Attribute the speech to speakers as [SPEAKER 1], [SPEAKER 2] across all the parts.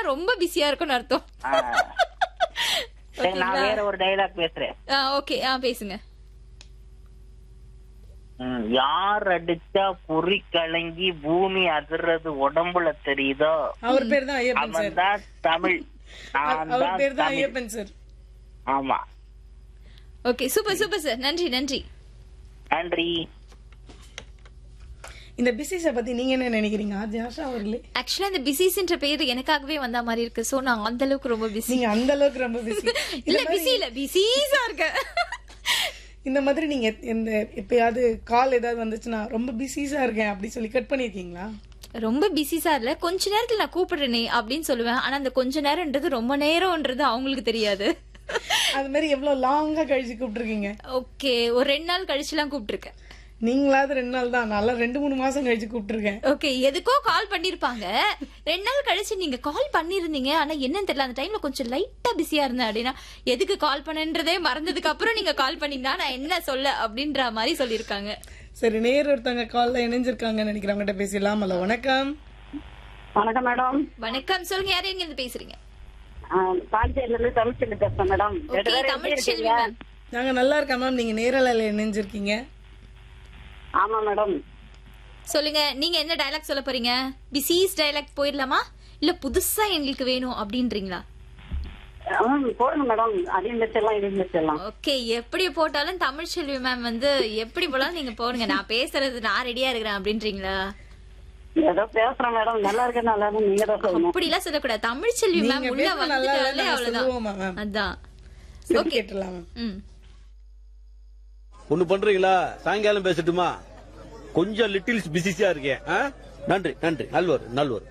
[SPEAKER 1] ரொம்ப பிஸியா இருக்கும்னு அர்த்தம்
[SPEAKER 2] ஆ. சரி நான்
[SPEAKER 1] ஓகேங்களா?
[SPEAKER 2] வேற ஒரு டைலாக் பேசுறேன்
[SPEAKER 1] ஓகே ஆ பேசுங்க
[SPEAKER 2] ம், யார் அடிச்சா பொறி கலங்கி பூமி அதிர்றது உடம்புல தெரியுதோ
[SPEAKER 3] அவர் பேர் தான் ஐயப்பன்
[SPEAKER 2] அவன்
[SPEAKER 3] சார்
[SPEAKER 2] தான் தமிழ் நான்
[SPEAKER 3] அவர்
[SPEAKER 2] தான்
[SPEAKER 3] பேர் தான்
[SPEAKER 2] தமிழ்
[SPEAKER 3] ஐயப்பன் சார்
[SPEAKER 2] ஆமா
[SPEAKER 1] ஓகே சூப்பர் சூப்பர் சார் நன்றி நன்றி
[SPEAKER 2] நன்றி
[SPEAKER 3] இந்த பிசிஸ பத்தி நீங்க என்ன நினைக்கிறீங்க ஆஜி ஆஷா அவர்களே
[SPEAKER 1] ஆக்சுவலா இந்த பிசிஸ்ன்ற பேர் எனக்காகவே வந்த மாதிரி இருக்கு சோ நான் அந்த அளவுக்கு ரொம்ப பிஸி
[SPEAKER 3] நீங்க அந்த அளவுக்கு ரொம்ப பிஸி
[SPEAKER 1] இல்ல பிஸி இல்ல பிஸிஸா இருக்கேன்
[SPEAKER 3] இந்த மாதிரி நீங்க இந்த எப்பயாவது கால் ஏதாவது வந்துச்சுன்னா ரொம்ப பிஸிஸா இருக்கேன் அப்படி சொல்லி கட் பண்ணிருக்கீங்களா
[SPEAKER 1] ரொம்ப பிஸிஸா இல்ல கொஞ்ச நேரத்துல நான் கூப்பிடுறேனே அப்படின்னு சொல்லுவேன் ஆனா அந்த கொஞ்ச நேரம்ன்றது ரொம்ப நேரம்ன்றது அவங்களுக்கு தெரியாது
[SPEAKER 3] அது மாதிரி எவ்வளவு லாங்கா கழிச்சு கூப்பிட்டுருக்கீங்க
[SPEAKER 1] ஓகே ஒரு ரெண்டு நாள் கழிச்சுலாம் கூப்பிட்டுருக்கேன்
[SPEAKER 3] நீங்களாவது ரெண்டு நாள் தான் நல்லா ரெண்டு மூணு மாசம் கழிச்சு கூப்பிட்டுருக்கேன்
[SPEAKER 1] ஓகே எதுக்கோ கால் பண்ணிருப்பாங்க ரெண்டு நாள் கழிச்சு நீங்க கால் பண்ணிருந்தீங்க ஆனா என்னன்னு தெரியல அந்த டைம்ல கொஞ்சம் லைட்டா பிஸியா இருந்தேன் அப்படின்னா எதுக்கு கால் பண்ணன்றதே மறந்ததுக்கு அப்புறம் நீங்க கால் பண்ணீங்கன்னா நான் என்ன சொல்ல அப்படின்ற மாதிரி சொல்லிருக்காங்க
[SPEAKER 3] சரி நேர் ஒருத்தவங்க கால்ல இணைஞ்சிருக்காங்கன்னு நினைக்கிறேன் அவங்ககிட்ட பேசிடலாம் அல்ல வணக்கம்
[SPEAKER 4] வணக்கம் மேடம்
[SPEAKER 1] வணக்கம் சொல்லுங்க யாரு எங்க இருந்து பேசுறீங்க
[SPEAKER 4] பாண்டிச்சேரியில இருந்து தமிழ்ச்செல்வி பேசுறேன் madam
[SPEAKER 1] okay Tamil Selvi ma'am
[SPEAKER 3] நாங்க நல்லா இருக்கோம் மேம் நீங்க நேரலையில இணைஞ்சிருக்கீங்க
[SPEAKER 4] ஆமா மேடம்
[SPEAKER 1] சொல்லுங்க நீங்க என்ன டயலாக் சொல்ல போறீங்க பிசிஸ் டயலாக் போயிடலாமா இல்ல புதுசா எங்களுக்கு வேணும் அப்படின்றீங்களா
[SPEAKER 4] போடுங்க மேடம் அதையும் வச்சிடலாம் இதையும் வச்சிடலாம்
[SPEAKER 1] ஓகே எப்படி போட்டாலும் தமிழ் செல்வி மேம் வந்து எப்படி போனாலும் நீங்க போடுங்க நான் பேசுறது நான் ரெடியா இருக்கிறேன் அப்படின்றீங்களா
[SPEAKER 4] ஏதோ பேசுறேன் மேடம் நல்லா இருக்கு நல்லா இருக்கு நீங்க தான் சொல்லணும்
[SPEAKER 1] அப்படிலாம் சொல்லக்கூடாது தமிழ் செல்வி மேம்
[SPEAKER 3] நீங்க
[SPEAKER 1] உள்ள
[SPEAKER 3] பேசுறது நல்லா இல்லைன்னு
[SPEAKER 1] வந்துட்டாலே
[SPEAKER 3] நாங்க
[SPEAKER 1] அவ்வளவுதான்
[SPEAKER 3] சொல்லுவோமா மேம்
[SPEAKER 1] அதான்
[SPEAKER 3] சரி கேட்டலாம் மேம்
[SPEAKER 1] ம்
[SPEAKER 5] ஒண்ணு பண்றீங்களா சாயங்காலம் பேசட்டுமா கொஞ்சம் லிட்டில் பிசிஸியா இருக்கேன் ஆ? நன்றி நன்றி நல்வர் நல்வர்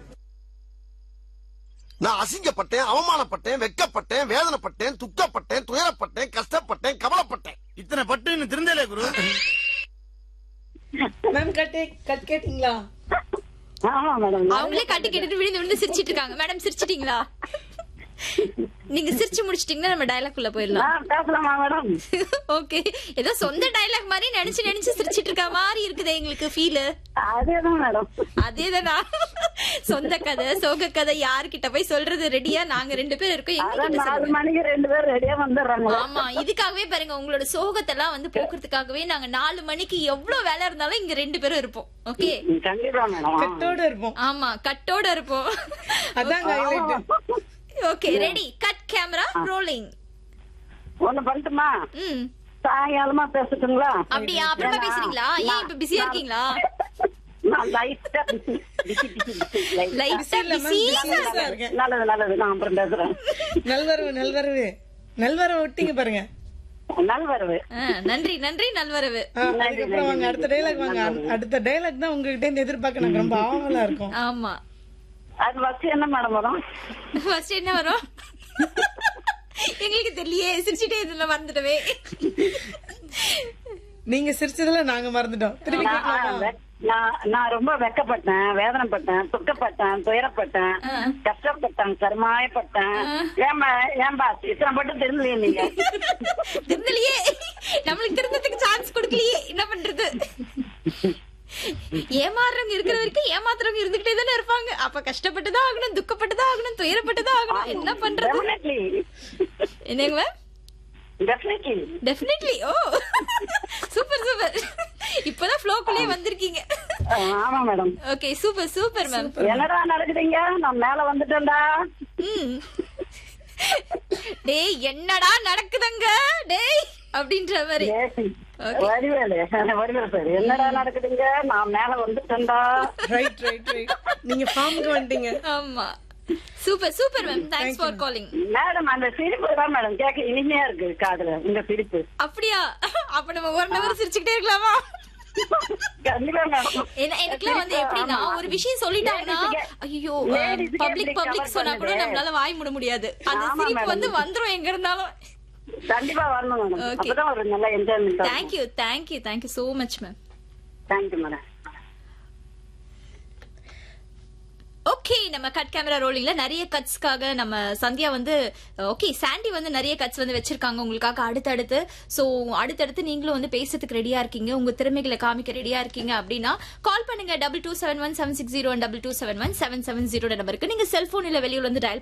[SPEAKER 6] நான் அசிங்கப்பட்டேன் அவமானப்பட்டேன் வெட்கப்பட்டேன் வேதனைப்பட்டேன் துக்கப்பட்டேன் துயரப்பட்டேன் கஷ்டப்பட்டேன் கவலைப்பட்டேன்
[SPEAKER 5] இத்தனை பட்டு இன்னும் திருந்தலே குரு
[SPEAKER 3] மேம் கட்டே கட் கேட்டீங்களா
[SPEAKER 4] ஆமா மேடம்
[SPEAKER 1] அவங்களே கட்டி கேட்டுட்டு விழுந்து விழுந்து சிரிச்சிட்டு இருக்காங்க மேடம் சிரிச்சிட்டீங்களா நீங்க சிரிச்சு முடிச்சிட்டீங்கன்னா நம்ம டயலாக் உள்ள போயிடலாம்
[SPEAKER 4] ஆ, பேசலாமா மேடம்
[SPEAKER 1] ஓகே ஏதோ சொந்த டயலாக் மாதிரி நினைச்சு நினைச்சு சிரிச்சிட்டு இருக்க மாதிரி இருக்குது எங்களுக்கு ஃபீல்
[SPEAKER 4] அதேதான் மேடம்
[SPEAKER 1] அதேதானா சொந்த கதை சோக கதை யார்கிட்ட போய் சொல்றது ரெடியா நாங்க ரெண்டு பேரும் இருக்கோம் எங்க
[SPEAKER 4] அதான்
[SPEAKER 1] கிட்ட
[SPEAKER 4] நாலு
[SPEAKER 1] சொல்லுங்க.
[SPEAKER 4] மணிக்கு ரெண்டு பேரும் ரெடியா வந்துடுறாங்க
[SPEAKER 1] ஆமா இதுக்காகவே பாருங்க உங்களோட சோகத்தெல்லாம் வந்து போக்குறதுக்காகவே நாங்க நாலு மணிக்கு எவ்வளவு வேலை இருந்தாலும் இங்க ரெண்டு பேரும் இருப்போம் ஓகே
[SPEAKER 4] கண்டிப்பா மேடம்
[SPEAKER 3] கட்டோட இருப்போம்
[SPEAKER 1] ஆமா கட்டோட இருப்போம்
[SPEAKER 3] அதாங்க highlight
[SPEAKER 1] okay ready cut camera rolling
[SPEAKER 4] ஒண்ணு பண்ணட்டுமா
[SPEAKER 1] ம்
[SPEAKER 4] சாயங்காலமா பேசட்டுங்களா
[SPEAKER 1] அப்படியா அப்புறமா பேசுறீங்களா ஏன் இப்ப பிஸியா இருக்கீங்களா
[SPEAKER 4] நான் லைட்டா busy busy busy busy light
[SPEAKER 1] லைட்டா
[SPEAKER 3] இல்ல மேம்
[SPEAKER 1] பிஸி
[SPEAKER 3] பிஸியா இருக்கேன்
[SPEAKER 4] நல்லது நல்லது நான் அப்புறம் பேசுறேன்
[SPEAKER 3] நல்வரவு நல்வரவு நல்வரவு விட்டீங்க பாருங்க
[SPEAKER 4] நல்வரவு
[SPEAKER 1] நன்றி நன்றி நல்வரவு
[SPEAKER 3] ஆ, அதுக்கப்புறம் வாங்க அடுத்த டைலாக் வாங்க அ- அடுத்த டைலாக் தான் உங்ககிட்ட இருந்து எதிர்பார்க்க நாங்க ரொம்ப ஆவலா இருக்கோம்
[SPEAKER 1] ஆமா
[SPEAKER 4] அது ஃபர்ஸ்ட் என்ன மேடம் வரும்
[SPEAKER 1] ஃபர்ஸ்ட் என்ன வரும் எங்களுக்கு தெரியலையே சிரிச்சிட்டே இதுல மறந்துட்டவே
[SPEAKER 3] நீங்க சிரிச்சதுல நாங்க மறந்துட்டோம் திருப்பி
[SPEAKER 4] நான்
[SPEAKER 3] கேட்கலாமா
[SPEAKER 4] வெ- நான் நான் ரொம்ப வெக்கப்பட்டேன் வேதனைப்பட்டேன் துக்கப்பட்டேன் துயரப்பட்டேன் கஷ்டப்பட்டேன் கருமாயப்பட்டேன் ஏன்பா ஏன்பா இத்தனை பட்டு தெரிஞ்சலையே நீங்க
[SPEAKER 1] திருந்தலையே நம்மளுக்கு திருந்ததுக்கு சான்ஸ் கொடுக்கலையே என்ன பண்றது ஏமாறுறவங்க இருக்கிற வரைக்கும் ஏமாத்துறவங்க இருந்துகிட்டே தானே இருப்பாங்க அப்ப கஷ்டப்பட்டுதான் ஆகணும் துக்கப்பட்டுதான் ஆகணும் துயரப்பட்டுதான் ஆகணும் என்ன பண்றது
[SPEAKER 4] டெஃபினெட்லி
[SPEAKER 1] என்னங்க மேம்
[SPEAKER 4] டெஃபினெட்லி
[SPEAKER 1] டெஃபினெட்லி ஓ சூப்பர் சூப்பர் இப்பதான் ஃப்ளோக்குள்ளே வந்திருக்கீங்க
[SPEAKER 4] ஆமா madam
[SPEAKER 1] okay super super ma'am
[SPEAKER 4] என்னடா நடக்குதுங்க நான் மேல வந்துட்டேன்டா
[SPEAKER 1] ம் டேய் என்னடா நடக்குதுங்க டேய் அப்படின்ற மாதிரி
[SPEAKER 4] ஏசி. வடிவேலு வடிவேலு சார் என்னடா நடக்குதுங்க நான் மேல வந்துட்டேன்டா
[SPEAKER 3] ரைட் ரைட் ரைட் நீங்க ஃபார்முக்கு வந்துட்டீங்க
[SPEAKER 1] ஆமா super super ma'am thanks for calling
[SPEAKER 4] madam அந்த சிரிப்பு தான் மேடம் கேட்க இனிமையா இருக்கு காதுல உங்க சிரிப்பு
[SPEAKER 1] அப்படியா அப்ப நம்ம ஒரு நபர் சிரிச்சுக்கிட்டே இருக்கலாமா
[SPEAKER 4] கண்டிப்பா மேடம்
[SPEAKER 1] ஏன்னா எனக்குலாம் வந்து எப்படின்னா ஒரு விஷயம் சொல்லிட்டாங்கன்னா ஐயோ
[SPEAKER 4] Ladies க்கு
[SPEAKER 1] பப்ளிக்
[SPEAKER 4] எப்படி
[SPEAKER 1] பப்ளிக்
[SPEAKER 4] cover
[SPEAKER 1] சொன்னா கூட
[SPEAKER 4] பண்ணுது?
[SPEAKER 1] நம்மளால வாய் மூட முடியாது அந்த
[SPEAKER 4] ஆமா,
[SPEAKER 1] சிரிப்பு
[SPEAKER 4] madam.
[SPEAKER 1] வந்து வந்துரும் எங்க இருந்தாலும்
[SPEAKER 4] கண்டிப்பா வரணும் மேடம்
[SPEAKER 1] Okay.
[SPEAKER 4] அப்பதான் ஒரு நல்ல enjoyment
[SPEAKER 1] thank you thank you thank you so much ma'am
[SPEAKER 4] thank you madam
[SPEAKER 1] okay நம்ம கட் கேமரா ரோலிங்ல நிறைய கட்ஸ்க்காக நம்ம சந்தியா வந்து ஓகே சாண்டி வந்து நிறைய கட்ஸ் வந்து வச்சிருக்காங்க உங்களுக்காக அடுத்தடுத்து சோ அடுத்தடுத்து நீங்களும் வந்து பேசுறதுக்கு ரெடியா இருக்கீங்க உங்க திறமைகளை காமிக்க ரெடியா இருக்கீங்க அப்படின்னா கால் பண்ணுங்க double two seven one seven six zero double two seven one seven seven zero நம்பருக்கு நீங்க செல்போன் இல்ல வெளியூர்ல வந்து டயல்